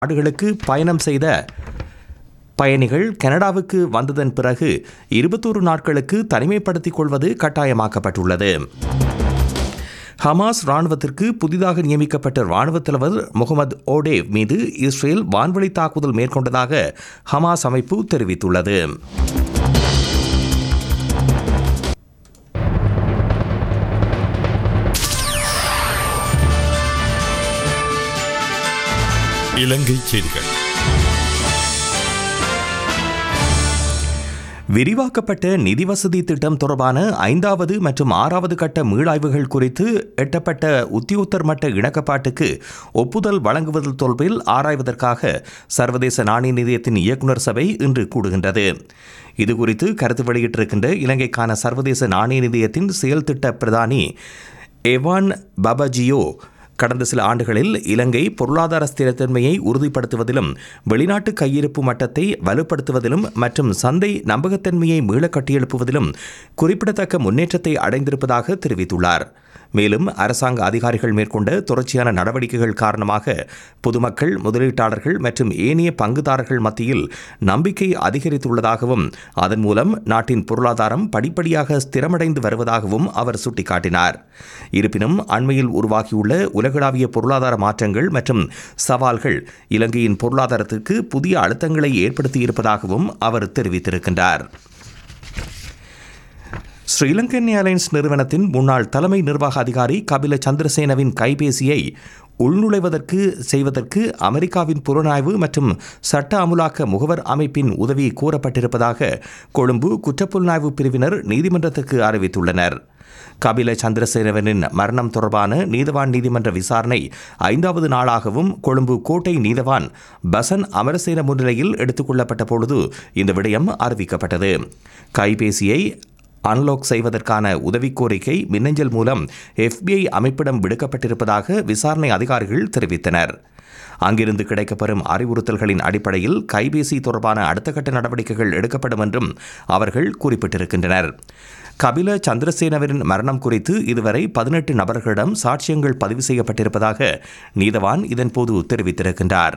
நாடுகளுக்கு பயணம் செய்த பயணிகள் கனடாவுக்கு வந்ததன் பிறகு இருபத்தோரு நாட்களுக்கு தனிமைப்படுத்திக் கொள்வது கட்டாயமாக்கப்பட்டுள்ளது ஹமாஸ் ராணுவத்திற்கு புதிதாக நியமிக்கப்பட்ட ராணுவ தலைவர் முகமது ஓடேவ் மீது இஸ்ரேல் வான்வழி தாக்குதல் மேற்கொண்டதாக ஹமாஸ் அமைப்பு தெரிவித்துள்ளது இலங்கை செய்திகள் விரிவாக்கப்பட்ட நிதி வசதி திட்டம் தொடர்பான ஐந்தாவது மற்றும் ஆறாவது கட்ட மீளாய்வுகள் குறித்து எட்டப்பட்ட உத்தியோத்தர் மட்ட இணக்கப்பாட்டுக்கு ஒப்புதல் வழங்குவது தொடர்பில் ஆராய்வதற்காக சர்வதேச நாணய நிதியத்தின் இயக்குநர் சபை இன்று கூடுகின்றது இதுகுறித்து கருத்து வெளியிட்டிருக்கின்ற இலங்கைக்கான சர்வதேச நாணய நிதியத்தின் செயல் திட்ட பிரதானி எவான் பபஜியோ கடந்த சில ஆண்டுகளில் இலங்கை பொருளாதார ஸ்திரத்தன்மையை உறுதிப்படுத்துவதிலும் வெளிநாட்டு கையிருப்பு மட்டத்தை வலுப்படுத்துவதிலும் மற்றும் சந்தை நம்பகத்தன்மையை மீள கட்டியெழுப்புவதிலும் குறிப்பிடத்தக்க முன்னேற்றத்தை அடைந்திருப்பதாக தெரிவித்துள்ளார் மேலும் அரசாங்க அதிகாரிகள் மேற்கொண்ட தொடர்ச்சியான நடவடிக்கைகள் காரணமாக பொதுமக்கள் முதலீட்டாளர்கள் மற்றும் ஏனைய பங்குதாரர்கள் மத்தியில் நம்பிக்கை அதிகரித்துள்ளதாகவும் அதன் மூலம் நாட்டின் பொருளாதாரம் படிப்படியாக ஸ்திரமடைந்து வருவதாகவும் அவர் சுட்டிக்காட்டினார் இருப்பினும் அண்மையில் உருவாகியுள்ள உலகளாவிய பொருளாதார மாற்றங்கள் மற்றும் சவால்கள் இலங்கையின் பொருளாதாரத்திற்கு புதிய அழுத்தங்களை ஏற்படுத்தியிருப்பதாகவும் அவர் தெரிவித்திருக்கின்றார் ஸ்ரீலங்கன் ஏர்லைன்ஸ் நிறுவனத்தின் முன்னாள் தலைமை நிர்வாக அதிகாரி கபில சந்திரசேனவின் கைபேசியை உள்நுழைவதற்கு செய்வதற்கு அமெரிக்காவின் புலனாய்வு மற்றும் சட்ட அமுலாக்க முகவர் அமைப்பின் உதவி கோரப்பட்டிருப்பதாக கொழும்பு குற்றப்புலனாய்வு பிரிவினர் நீதிமன்றத்துக்கு அறிவித்துள்ளனர் கபில சந்திரசேனவனின் மரணம் தொடர்பான நீதவான் நீதிமன்ற விசாரணை ஐந்தாவது நாளாகவும் கொழும்பு கோட்டை நீதவான் பசன் அமரசேன முன்னிலையில் எடுத்துக்கொள்ளப்பட்ட பொழுது இந்த விடயம் அறிவிக்கப்பட்டது கைபேசியை அன்லாக் செய்வதற்கான உதவி கோரிக்கை மின்னஞ்சல் மூலம் எஃபிஐ அமைப்பிடம் விடுக்கப்பட்டிருப்பதாக விசாரணை அதிகாரிகள் தெரிவித்தனர் அங்கிருந்து கிடைக்கப்பெறும் அறிவுறுத்தல்களின் அடிப்படையில் கைபேசி தொடர்பான அடுத்த கட்ட நடவடிக்கைகள் எடுக்கப்படும் என்றும் அவர்கள் குறிப்பிட்டிருக்கின்றனர் கபில சந்திரசேனவரின் மரணம் குறித்து இதுவரை பதினெட்டு நபர்களிடம் சாட்சியங்கள் பதிவு செய்யப்பட்டிருப்பதாக நீதவான் இதன்போது தெரிவித்திருக்கின்றார்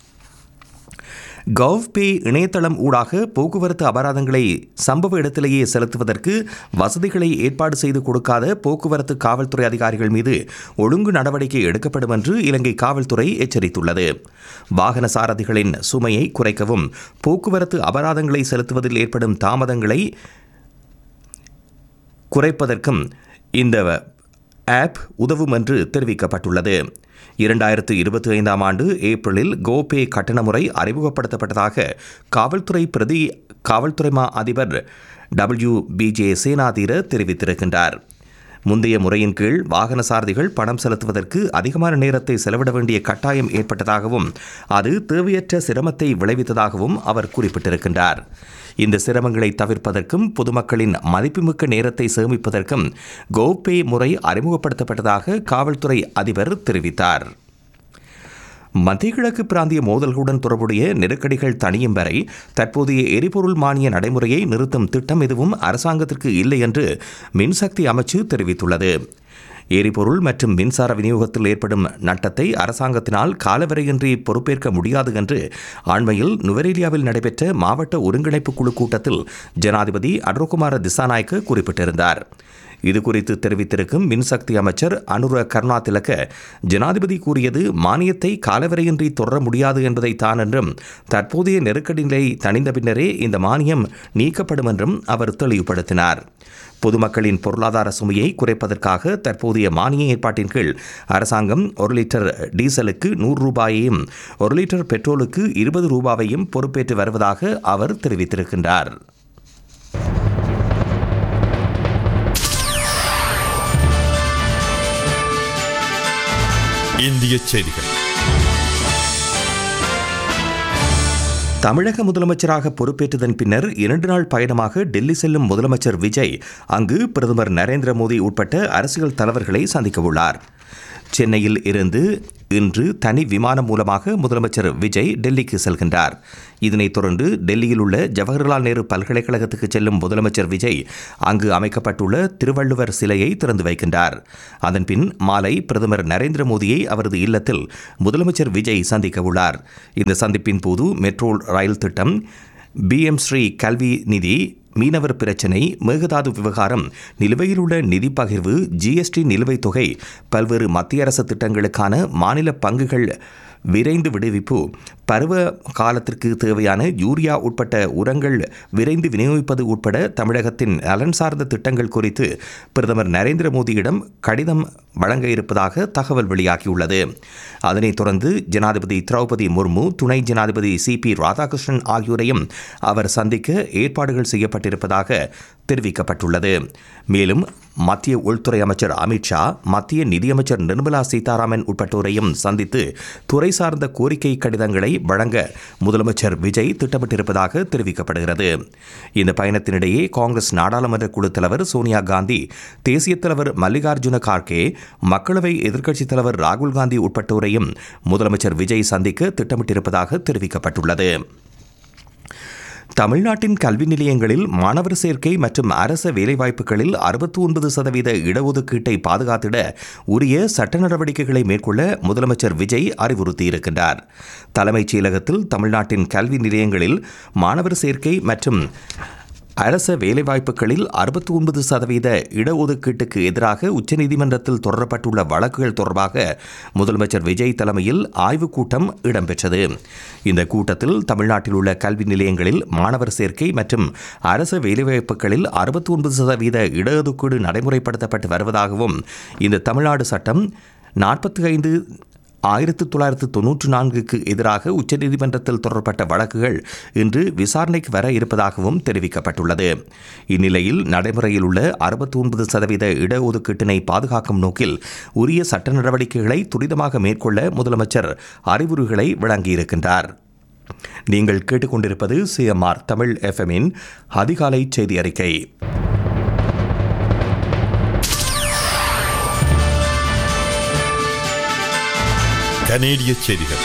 கவ்பே இணையதளம் ஊடாக போக்குவரத்து அபராதங்களை சம்பவ இடத்திலேயே செலுத்துவதற்கு வசதிகளை ஏற்பாடு செய்து கொடுக்காத போக்குவரத்து காவல்துறை அதிகாரிகள் மீது ஒழுங்கு நடவடிக்கை எடுக்கப்படும் என்று இலங்கை காவல்துறை எச்சரித்துள்ளது வாகன சாரதிகளின் சுமையை குறைக்கவும் போக்குவரத்து அபராதங்களை செலுத்துவதில் ஏற்படும் தாமதங்களை குறைப்பதற்கும் இந்த ஆப் உதவும் என்று தெரிவிக்கப்பட்டுள்ளது இரண்டாயிரத்து இருபத்தி ஐந்தாம் ஆண்டு ஏப்ரலில் கோபே கட்டண முறை அறிமுகப்படுத்தப்பட்டதாக காவல்துறை பிரதி காவல்துறை மா அதிபர் டபிள்யூ பிஜே சேனாதீர தெரிவித்திருக்கின்றார் முந்தைய முறையின் கீழ் வாகன சாரதிகள் பணம் செலுத்துவதற்கு அதிகமான நேரத்தை செலவிட வேண்டிய கட்டாயம் ஏற்பட்டதாகவும் அது தேவையற்ற சிரமத்தை விளைவித்ததாகவும் அவர் குறிப்பிட்டிருக்கின்றார் இந்த சிரமங்களை தவிர்ப்பதற்கும் பொதுமக்களின் மதிப்புமிக்க நேரத்தை சேமிப்பதற்கும் கோபே முறை அறிமுகப்படுத்தப்பட்டதாக காவல்துறை அதிபர் தெரிவித்தார் மத்திய கிழக்கு பிராந்திய மோதல்களுடன் தொடர்புடைய நெருக்கடிகள் தணியும் வரை தற்போதைய எரிபொருள் மானிய நடைமுறையை நிறுத்தும் திட்டம் எதுவும் அரசாங்கத்திற்கு இல்லை என்று மின்சக்தி அமைச்சு தெரிவித்துள்ளது எரிபொருள் மற்றும் மின்சார விநியோகத்தில் ஏற்படும் நட்டத்தை அரசாங்கத்தினால் காலவரையின்றி பொறுப்பேற்க முடியாது என்று அண்மையில் நுவரேலியாவில் நடைபெற்ற மாவட்ட ஒருங்கிணைப்பு குழு கூட்டத்தில் ஜனாதிபதி அட்ரோகுமார திசாநாயக்க குறிப்பிட்டிருந்தார் இதுகுறித்து தெரிவித்திருக்கும் மின்சக்தி அமைச்சர் அனுர கருணா திலக்க ஜனாதிபதி கூறியது மானியத்தை காலவரையின்றி தொடர முடியாது என்பதை தான் என்றும் தற்போதைய நெருக்கடி நிலை தணிந்த பின்னரே இந்த மானியம் நீக்கப்படும் என்றும் அவர் தெளிவுபடுத்தினார் பொதுமக்களின் பொருளாதார சுமையை குறைப்பதற்காக தற்போதைய மானிய ஏற்பாட்டின் கீழ் அரசாங்கம் ஒரு லிட்டர் டீசலுக்கு நூறு ரூபாயையும் ஒரு லிட்டர் பெட்ரோலுக்கு இருபது ரூபாவையும் பொறுப்பேற்று வருவதாக அவர் தெரிவித்திருக்கின்றார் இந்திய செய்திகள் தமிழக முதலமைச்சராக பொறுப்பேற்றதன் பின்னர் இரண்டு நாள் பயணமாக டெல்லி செல்லும் முதலமைச்சர் விஜய் அங்கு பிரதமர் நரேந்திர மோடி உட்பட்ட அரசியல் தலைவர்களை சந்திக்க உள்ளார் சென்னையில் இருந்து இன்று தனி விமானம் மூலமாக முதலமைச்சர் விஜய் டெல்லிக்கு செல்கின்றார் இதனைத் தொடர்ந்து டெல்லியில் உள்ள ஜவஹர்லால் நேரு பல்கலைக்கழகத்துக்கு செல்லும் முதலமைச்சர் விஜய் அங்கு அமைக்கப்பட்டுள்ள திருவள்ளுவர் சிலையை திறந்து வைக்கின்றார் அதன்பின் மாலை பிரதமர் நரேந்திர மோடியை அவரது இல்லத்தில் முதலமைச்சர் விஜய் சந்திக்க உள்ளார் இந்த சந்திப்பின் போது மெட்ரோ ரயில் திட்டம் பிஎம் ஸ்ரீ கல்வி நிதி மீனவர் பிரச்சினை மேகதாது விவகாரம் நிலுவையில் உள்ள நிதி பகிர்வு ஜிஎஸ்டி நிலுவைத் தொகை பல்வேறு மத்திய அரசு திட்டங்களுக்கான மாநில பங்குகள் விரைந்து விடுவிப்பு பருவ காலத்திற்கு தேவையான யூரியா உட்பட்ட உரங்கள் விரைந்து விநியோகிப்பது உட்பட தமிழகத்தின் நலன் சார்ந்த திட்டங்கள் குறித்து பிரதமர் நரேந்திர மோடியிடம் கடிதம் வழங்க இருப்பதாக தகவல் வெளியாகியுள்ளது அதனைத் தொடர்ந்து ஜனாதிபதி திரௌபதி முர்மு துணை ஜனாதிபதி சி பி ராதாகிருஷ்ணன் ஆகியோரையும் அவர் சந்திக்க ஏற்பாடுகள் செய்யப்பட்டிருப்பதாக தெரிவிக்கப்பட்டுள்ளது மேலும் மத்திய உள்துறை அமைச்சர் அமித்ஷா மத்திய நிதியமைச்சர் நிர்மலா சீதாராமன் உட்பட்டோரையும் சந்தித்து துறை சார்ந்த கோரிக்கை கடிதங்களை வழங்க முதலமைச்சர் விஜய் திட்டமிட்டிருப்பதாக தெரிவிக்கப்படுகிறது இந்த பயணத்தினிடையே காங்கிரஸ் நாடாளுமன்ற குழு தலைவர் சோனியா காந்தி தேசிய தலைவர் மல்லிகார்ஜுன கார்கே மக்களவை எதிர்க்கட்சித் தலைவர் ராகுல் காந்தி உட்பட்டோரையும் முதலமைச்சர் விஜய் சந்திக்க திட்டமிட்டிருப்பதாக தெரிவிக்கப்பட்டுள்ளது தமிழ்நாட்டின் கல்வி நிலையங்களில் மாணவர் சேர்க்கை மற்றும் அரச வேலைவாய்ப்புகளில் அறுபத்தி ஒன்பது சதவீத இடஒதுக்கீட்டை பாதுகாத்திட உரிய சட்ட நடவடிக்கைகளை மேற்கொள்ள முதலமைச்சர் விஜய் அறிவுறுத்தியிருக்கின்றார் தலைமைச் செயலகத்தில் தமிழ்நாட்டின் கல்வி நிலையங்களில் மாணவர் சேர்க்கை மற்றும் அரச வேலைவாய்ப்புகளில் அறுபத்தி ஒன்பது சதவீத இடஒதுக்கீட்டுக்கு எதிராக உச்சநீதிமன்றத்தில் தொடரப்பட்டுள்ள வழக்குகள் தொடர்பாக முதலமைச்சர் விஜய் தலைமையில் ஆய்வுக் கூட்டம் இடம்பெற்றது இந்த கூட்டத்தில் தமிழ்நாட்டில் உள்ள கல்வி நிலையங்களில் மாணவர் சேர்க்கை மற்றும் அரச வேலைவாய்ப்புகளில் அறுபத்தி ஒன்பது சதவீத இடஒதுக்கீடு நடைமுறைப்படுத்தப்பட்டு வருவதாகவும் இந்த தமிழ்நாடு சட்டம் நாற்பத்தி ஐந்து ஆயிரத்தி தொள்ளாயிரத்து தொன்னூற்று நான்குக்கு எதிராக உச்சநீதிமன்றத்தில் தொடரப்பட்ட வழக்குகள் இன்று விசாரணைக்கு வர இருப்பதாகவும் தெரிவிக்கப்பட்டுள்ளது இந்நிலையில் நடைமுறையில் உள்ள அறுபத்தி ஒன்பது சதவீத இடஒதுக்கீட்டினை பாதுகாக்கும் நோக்கில் உரிய சட்ட நடவடிக்கைகளை துரிதமாக மேற்கொள்ள முதலமைச்சர் அறிவுரைகளை வழங்கியிருக்கின்றார் நீங்கள் கேட்டுக்கொண்டிருப்பது சிஎம்ஆர் தமிழ் எஃப்எம்மின் அதிகாலை செய்தி அறிக்கை கனேடிய செய்திகள்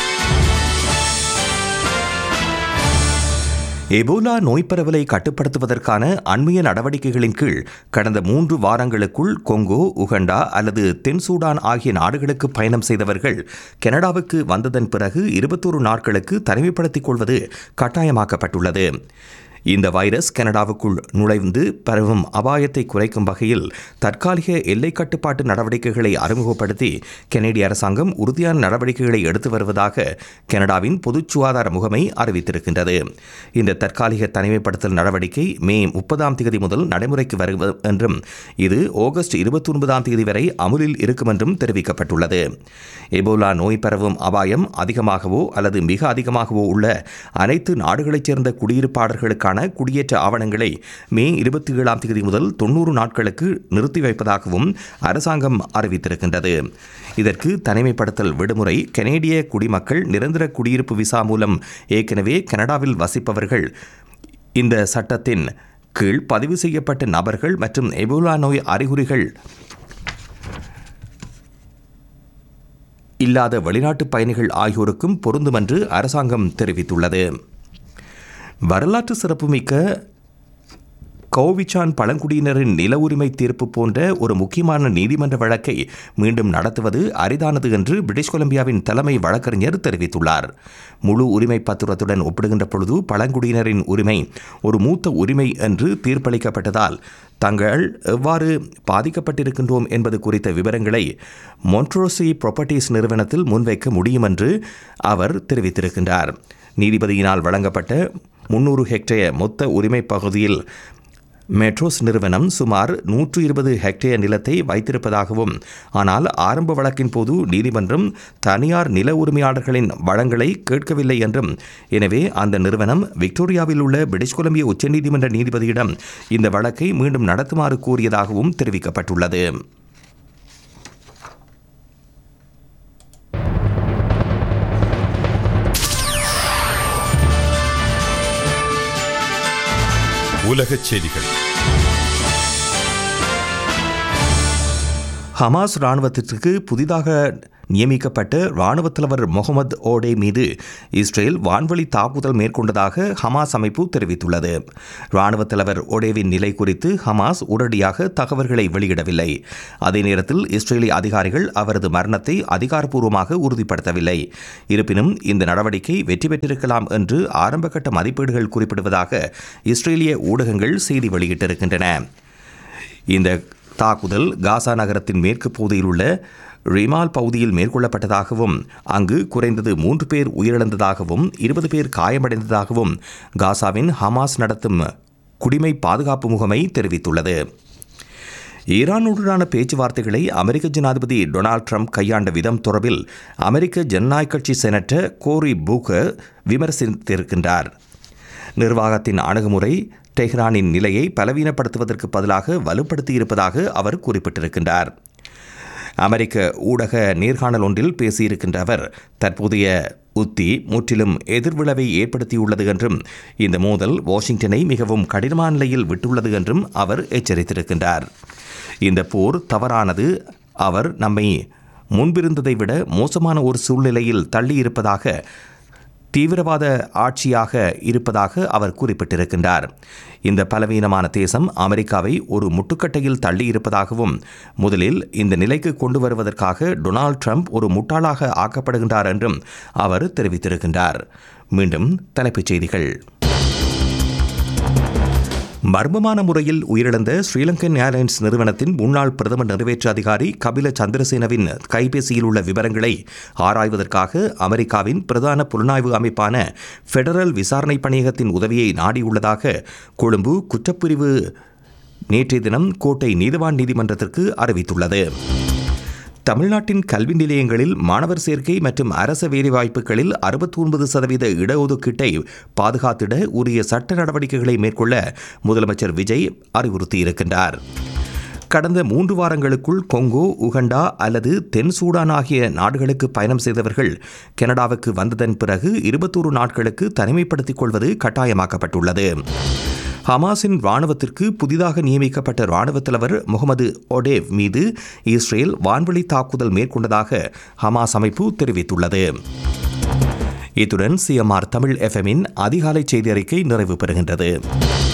எபோலா நோய் பரவலை கட்டுப்படுத்துவதற்கான அண்மைய நடவடிக்கைகளின் கீழ் கடந்த மூன்று வாரங்களுக்குள் கொங்கோ உகண்டா அல்லது தென் சூடான் ஆகிய நாடுகளுக்கு பயணம் செய்தவர்கள் கனடாவுக்கு வந்ததன் பிறகு இருபத்தோரு நாட்களுக்கு தனிமைப்படுத்திக் கொள்வது கட்டாயமாக்கப்பட்டுள்ளது இந்த வைரஸ் கனடாவுக்குள் நுழைந்து பரவும் அபாயத்தை குறைக்கும் வகையில் தற்காலிக எல்லை கட்டுப்பாட்டு நடவடிக்கைகளை அறிமுகப்படுத்தி கனேடிய அரசாங்கம் உறுதியான நடவடிக்கைகளை எடுத்து வருவதாக கனடாவின் பொது சுகாதார முகமை அறிவித்திருக்கின்றது இந்த தற்காலிக தனிமைப்படுத்தல் நடவடிக்கை மே முப்பதாம் தேதி முதல் நடைமுறைக்கு வரும் என்றும் இது ஆகஸ்ட் இருபத்தி ஒன்பதாம் தேதி வரை அமுலில் இருக்கும் என்றும் தெரிவிக்கப்பட்டுள்ளது எபோலா நோய் பரவும் அபாயம் அதிகமாகவோ அல்லது மிக அதிகமாகவோ உள்ள அனைத்து நாடுகளைச் சேர்ந்த குடியிருப்பாளர்களுக்கான குடியேற்ற ஆவணங்களை மே இருபத்தி ஏழாம் தேதி முதல் தொன்னூறு நாட்களுக்கு நிறுத்தி வைப்பதாகவும் அரசாங்கம் அறிவித்திருக்கின்றது இதற்கு தனிமைப்படுத்தல் விடுமுறை கனேடிய குடிமக்கள் நிரந்தர குடியிருப்பு விசா மூலம் ஏற்கனவே கனடாவில் வசிப்பவர்கள் இந்த சட்டத்தின் கீழ் பதிவு செய்யப்பட்ட நபர்கள் மற்றும் எபோலா நோய் அறிகுறிகள் இல்லாத வெளிநாட்டு பயணிகள் ஆகியோருக்கும் பொருந்தும் என்று அரசாங்கம் தெரிவித்துள்ளது வரலாற்று சிறப்புமிக்க கௌவிச்சான் பழங்குடியினரின் நில உரிமை தீர்ப்பு போன்ற ஒரு முக்கியமான நீதிமன்ற வழக்கை மீண்டும் நடத்துவது அரிதானது என்று பிரிட்டிஷ் கொலம்பியாவின் தலைமை வழக்கறிஞர் தெரிவித்துள்ளார் முழு உரிமை பத்திரத்துடன் ஒப்பிடுகின்ற பொழுது பழங்குடியினரின் உரிமை ஒரு மூத்த உரிமை என்று தீர்ப்பளிக்கப்பட்டதால் தங்கள் எவ்வாறு பாதிக்கப்பட்டிருக்கின்றோம் என்பது குறித்த விவரங்களை மொன்ட்ரோசி ப்ராப்பர்ட்டிஸ் நிறுவனத்தில் முன்வைக்க முடியும் என்று அவர் தெரிவித்திருக்கின்றார் நீதிபதியினால் வழங்கப்பட்ட முன்னூறு ஹெக்டேர் மொத்த உரிமை பகுதியில் மெட்ரோஸ் நிறுவனம் சுமார் நூற்று இருபது ஹெக்டேர் நிலத்தை வைத்திருப்பதாகவும் ஆனால் ஆரம்ப வழக்கின் போது நீதிமன்றம் தனியார் நில உரிமையாளர்களின் வளங்களை கேட்கவில்லை என்றும் எனவே அந்த நிறுவனம் விக்டோரியாவில் உள்ள பிரிட்டிஷ் கொலம்பியா உச்சநீதிமன்ற நீதிபதியிடம் இந்த வழக்கை மீண்டும் நடத்துமாறு கூறியதாகவும் தெரிவிக்கப்பட்டுள்ளது உலகச் செய்திகள் ஹமாஸ் இராணுவத்திற்கு புதிதாக நியமிக்கப்பட்ட இராணுவ தலைவர் முகமது ஓடே மீது இஸ்ரேல் வான்வழி தாக்குதல் மேற்கொண்டதாக ஹமாஸ் அமைப்பு தெரிவித்துள்ளது இராணுவ தலைவர் ஓடேவின் நிலை குறித்து ஹமாஸ் உடனடியாக தகவல்களை வெளியிடவில்லை அதே நேரத்தில் இஸ்ரேலிய அதிகாரிகள் அவரது மரணத்தை அதிகாரப்பூர்வமாக உறுதிப்படுத்தவில்லை இருப்பினும் இந்த நடவடிக்கை வெற்றி பெற்றிருக்கலாம் என்று ஆரம்பகட்ட மதிப்பீடுகள் குறிப்பிடுவதாக இஸ்ரேலிய ஊடகங்கள் செய்தி வெளியிட்டிருக்கின்றன இந்த தாக்குதல் காசா நகரத்தின் மேற்கு பகுதியில் உள்ள ரிமால் பகுதியில் மேற்கொள்ளப்பட்டதாகவும் அங்கு குறைந்தது மூன்று பேர் உயிரிழந்ததாகவும் இருபது பேர் காயமடைந்ததாகவும் காசாவின் ஹமாஸ் நடத்தும் குடிமை பாதுகாப்பு முகமை தெரிவித்துள்ளது ஈரானுடனான பேச்சுவார்த்தைகளை அமெரிக்க ஜனாதிபதி டொனால்ட் ட்ரம்ப் கையாண்ட விதம் தொடர்பில் அமெரிக்க ஜனநாயக கட்சி செனட்டர் கோரி பூக்கர் விமர்சித்திருக்கின்றார் நிர்வாகத்தின் அணுகுமுறை டெஹ்ரானின் நிலையை பலவீனப்படுத்துவதற்கு பதிலாக வலுப்படுத்தியிருப்பதாக அவர் குறிப்பிட்டிருக்கின்றார் அமெரிக்க ஊடக நேர்காணல் ஒன்றில் பேசியிருக்கின்ற அவர் தற்போதைய உத்தி முற்றிலும் எதிர்விளைவை ஏற்படுத்தியுள்ளது என்றும் இந்த மோதல் வாஷிங்டனை மிகவும் கடினமான நிலையில் விட்டுள்ளது என்றும் அவர் எச்சரித்திருக்கின்றார் இந்த போர் தவறானது அவர் நம்மை முன்பிருந்ததை விட மோசமான ஒரு சூழ்நிலையில் தள்ளியிருப்பதாக தீவிரவாத ஆட்சியாக இருப்பதாக அவர் குறிப்பிட்டிருக்கின்றார் இந்த பலவீனமான தேசம் அமெரிக்காவை ஒரு முட்டுக்கட்டையில் தள்ளியிருப்பதாகவும் முதலில் இந்த நிலைக்கு கொண்டு வருவதற்காக டொனால்ட் ட்ரம்ப் ஒரு முட்டாளாக ஆக்கப்படுகின்றார் என்றும் அவர் தெரிவித்திருக்கின்றார் மீண்டும் தலைப்புச் செய்திகள் மர்மமான முறையில் உயிரிழந்த ஸ்ரீலங்கன் ஏர்லைன்ஸ் நிறுவனத்தின் முன்னாள் பிரதமர் நிறைவேற்று அதிகாரி கபில சந்திரசேனவின் கைபேசியில் உள்ள விவரங்களை ஆராய்வதற்காக அமெரிக்காவின் பிரதான புலனாய்வு அமைப்பான ஃபெடரல் விசாரணை பணியகத்தின் உதவியை நாடியுள்ளதாக கொழும்பு குற்றப்பிரிவு நேற்றைய தினம் கோட்டை நீதவான் நீதிமன்றத்திற்கு அறிவித்துள்ளது தமிழ்நாட்டின் கல்வி நிலையங்களில் மாணவர் சேர்க்கை மற்றும் அரச வேலைவாய்ப்புகளில் அறுபத்தி ஒன்பது சதவீத இடஒதுக்கீட்டை பாதுகாத்திட உரிய சட்ட நடவடிக்கைகளை மேற்கொள்ள முதலமைச்சர் விஜய் அறிவுறுத்தியிருக்கின்றார் கடந்த மூன்று வாரங்களுக்குள் கொங்கோ உகண்டா அல்லது தென் சூடான் ஆகிய நாடுகளுக்கு பயணம் செய்தவர்கள் கனடாவுக்கு வந்ததன் பிறகு இருபத்தோரு நாட்களுக்கு தனிமைப்படுத்திக் கொள்வது கட்டாயமாக்கப்பட்டுள்ளது ஹமாஸின் ராணுவத்திற்கு புதிதாக நியமிக்கப்பட்ட ராணுவ தலைவர் முகமது ஒடேவ் மீது இஸ்ரேல் வான்வழி தாக்குதல் மேற்கொண்டதாக ஹமாஸ் அமைப்பு தெரிவித்துள்ளது இத்துடன் சிஎம்ஆர் தமிழ் எஃப்எம்மின் அதிகாலை செய்தி அறிக்கை நிறைவு பெறுகின்றது